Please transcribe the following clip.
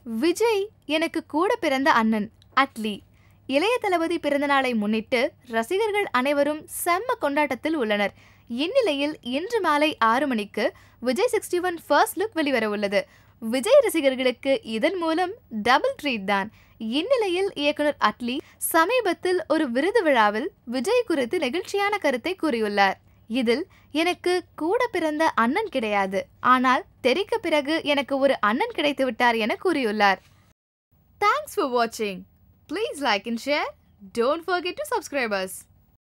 விஜய் எனக்கு கூட பிறந்த அண்ணன் அட்லி இளைய தளபதி பிறந்தநாளை முன்னிட்டு ரசிகர்கள் அனைவரும் செம்ம கொண்டாட்டத்தில் உள்ளனர் இந்நிலையில் இன்று மாலை ஆறு மணிக்கு Vijay sixty one first look வெளிவர உள்ளது விஜய் ரசிகர்களுக்கு இதன் மூலம் டபுள் ட்ரீட் தான் இந்நிலையில் இயக்குனர் அட்லி சமீபத்தில் ஒரு விருது விழாவில் விஜய் குறித்து நெகிழ்ச்சியான கருத்தை கூறியுள்ளார் இதில் எனக்கு கூட பிறந்த அண்ணன் கிடையாது ஆனால் தெரிக்க பிறகு எனக்கு ஒரு அண்ணன் கிடைத்து விட்டார் என கூறியுள்ளார் தேங்க்ஸ் ஃபார் வாட்சிங் please like and share don't forget to subscribers